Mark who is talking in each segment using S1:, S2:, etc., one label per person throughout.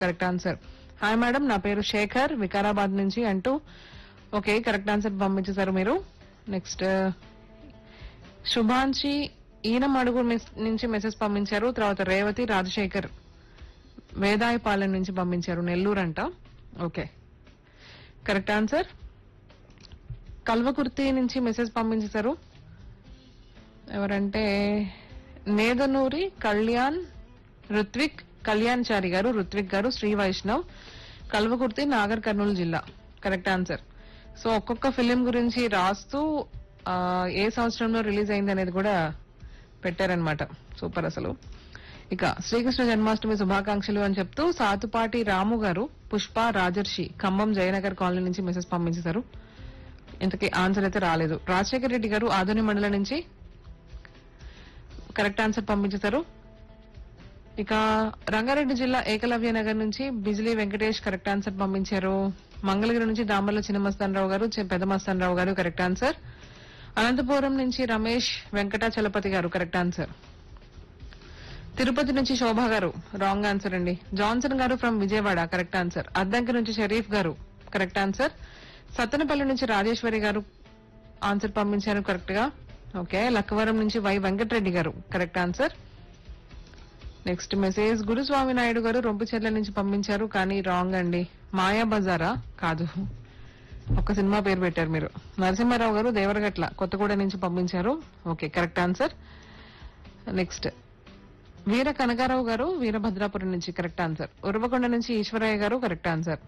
S1: correct answer hi madam నా పేరు శేఖర్ వికారాబాద్ నుంచి అంటూ ఓకే కరెక్ట్ ఆన్సర్ పంపించేశారు మీరు నెక్స్ట్ శుభాంశి ఈయన మడుగు మిస్- నుంచి మెసేజ్ పంపించారు తర్వాత రేవతి రాజశేఖర్ వేదాయపాలెం నుంచి పంపించారు నెల్లూరు అంట ఓకే కరెక్ట్ ఆన్సర్ కల్వకుర్తి నుంచి మెసేజ్ పంపించేశారు ఎవరంటే నేదనూరి కళ్యాణ్ రుత్విక్ కళ్యాణ్ చారి గారు రుత్విక్ గారు శ్రీ వైష్ణవ్ కల్వకుర్తి నాగర్ కర్నూలు జిల్లా కరెక్ట్ ఆన్సర్ సో ఒక్కొక్క ఫిలిం గురించి రాస్తూ ఆ, ఏ సంవత్సరంలో రిలీజ్ అయింది అనేది కూడా పెట్టారనమాట సూపర్ అసలు ఇక శ్రీకృష్ణ జన్మాష్టమి శుభాకాంక్షలు అని చెప్తూ సాతుపాటి రాము గారు పుష్ప రాజర్షి ఖమ్మం జయనగర్ కాలనీ నుంచి మెసేజ్ పంపించేశారు ఇంతకీ ఆన్సర్ అయితే రాలేదు రాజశేఖర రెడ్డి గారు ఆధుని మండలం నుంచి కరెక్ట్ ఆన్సర్ పంపించేశారు ఇక రంగారెడ్డి జిల్లా ఏకలవ్య నగర్ నుంచి బిజిలీ వెంకటేష్ కరెక్ట్ ఆన్సర్ పంపించారు మంగళగిరి నుంచి దామర్ల చిన్నమస్తానరావు గారు చి- పెద్దమస్తానరావు గారు కరెక్ట్ ఆన్సర్ అనంతపురం నుంచి రమేష్ వెంకటాచలపతి గారు కరెక్ట్ ఆన్సర్ తిరుపతి నుంచి శోభ గారు రాంగ్ ఆన్సర్ అండి జాన్సన్ గారు from Vijayawada correct answer Addanki నుంచి షరీఫ్ గారు కరెక్ట్ ఆన్సర్ సత్తెనపల్లి నుంచి రాజేశ్వరి గారు ఆన్సర్ పంపించారు కరెక్ట్ గా ఓకే లక్కవరం నుంచి వై వెంకటరెడ్డి గారు correct answer next message Guruswamy Naidu గారు రొంపుచెర్ల నుంచి పంపించారు కానీ రాంగ్ అండి మాయా బజారా కాదు ఒక సినిమా పేరు పెట్టారు మీరు నరసింహారావు గారు దేవరగట్ల కొత్తగూడ నుంచి పంపించారు okay correct answer next Veera Kanakarao గారు వీరభద్రాపురం నుంచి కరెక్ట్ ఆన్సర్ ఉరవకొండ నుంచి ఈశ్వరయ్య గారు కరెక్ట్ ఆన్సర్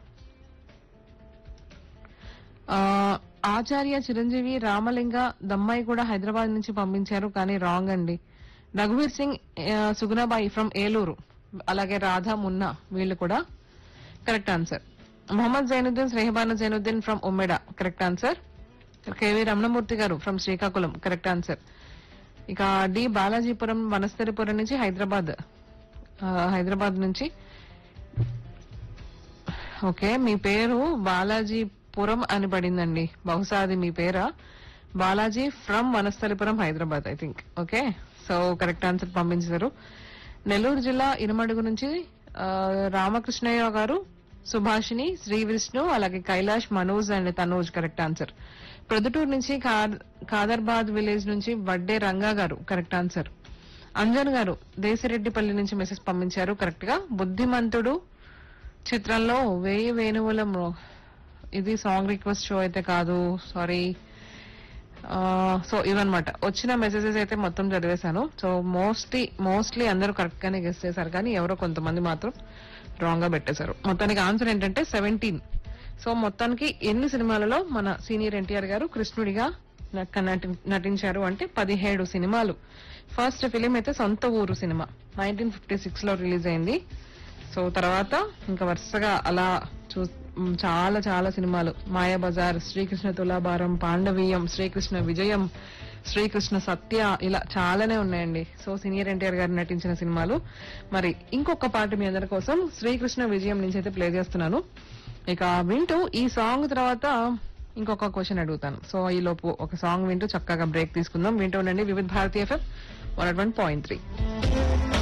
S1: ఆ, ఆచార్య చిరంజీవి రామలింగ దమ్మాయి కూడా హైదరాబాద్ నుంచి పంపించారు కానీ రాంగ్ అండి రఘువీర్ సింగ్ ఆ, సుగుణాబాయి ఫ్రమ్ ఏలూరు అలాగే రాధా మున్నా వీళ్ళు కూడా correct answer Mohammed Zainuddin Snehabanu Zainuddin from Ummeda correct answer KV Ramanamurthy గారు ఫ్రమ్ శ్రీకాకుళం కరెక్ట్ ఆన్సర్ ఇక డి బాలాజీపురం వనస్థలిపురం నుంచి హైదరాబాద్ ఆ, హైదరాబాద్ నుంచి ఓకే మీ పేరు బాలాజీపురం అని పడిందండి బహుశా అది మీ పేరా Balaji from Vanasthalipuram Hyderabad I think okay so correct answer పంపించారు నెల్లూరు జిల్లా ఇనమడుగు నుంచి ఆ, రామకృష్ణయ్య గారు సుభాషిణి శ్రీ విష్ణు అలాగే Kailash Manoj and Tanoj correct answer Proddatur నుంచి కా- కాదర్బాద్ విలేజ్ నుంచి వడ్డే రంగా గారు కరెక్ట్ ఆన్సర్ అంజన్ గారు దేశిరెడ్డిపల్లి నుంచి మెసేజ్ పంపించారు కరెక్ట్ గా బుద్ధిమంతుడు చిత్రంలో వేయి వేణువుల మ్రో- ఇది సాంగ్ రిక్వెస్ట్ షో అయితే కాదు సారీ సో ఇవన్నమాట వచ్చిన మెసేజెస్ అయితే మొత్తం చదివేశాను సో మోస్ట్లీ మోస్ట్లీ అందరూ కరెక్ట్ గానే గెస్ చేశారు కానీ ఎవరో కొంతమంది మాత్రం రాంగ్ గా పెట్టేశారు మొత్తానికి ఆన్సర్ ఏంటంటే సెవెంటీన్ సో మొత్తానికి ఎన్ని సినిమాలలో మన సీనియర్ ఎన్టీఆర్ గారు కృష్ణుడిగా నట- నటి- నటించారు అంటే పదిహేడు సినిమాలు ఫస్ట్ ఫిలిం అయితే Sontha Ooru cinema nineteen fifty six లో రిలీజ్ అయింది సో తర్వాత ఇంకా వరుసగా అలా చూ మ్, చాలా చాలా సినిమాలు మాయాబజార్ శ్రీకృష్ణ తులాభారం పాండవీయం శ్రీకృష్ణ విజయం శ్రీకృష్ణ సత్య ఇలా చాలానే ఉన్నాయండి సో సీనియర్ ఎన్టీఆర్ గారు నటించిన సినిమాలు మరి ఇంకొక పాట మీ అందరి కోసం శ్రీకృష్ణ విజయం నుంచి అయితే ప్లే చేస్తున్నాను ఇక వింటూ ఈ సాంగ్ తర్వాత ఇంకొక క్వశ్చన్ అడుగుతాను సో ఈ లోపు ఒక సాంగ్ వింటూ చక్కగా బ్రేక్ తీసుకుందాం వింటూ ఉండండి Vividha Bharatiya FM one point three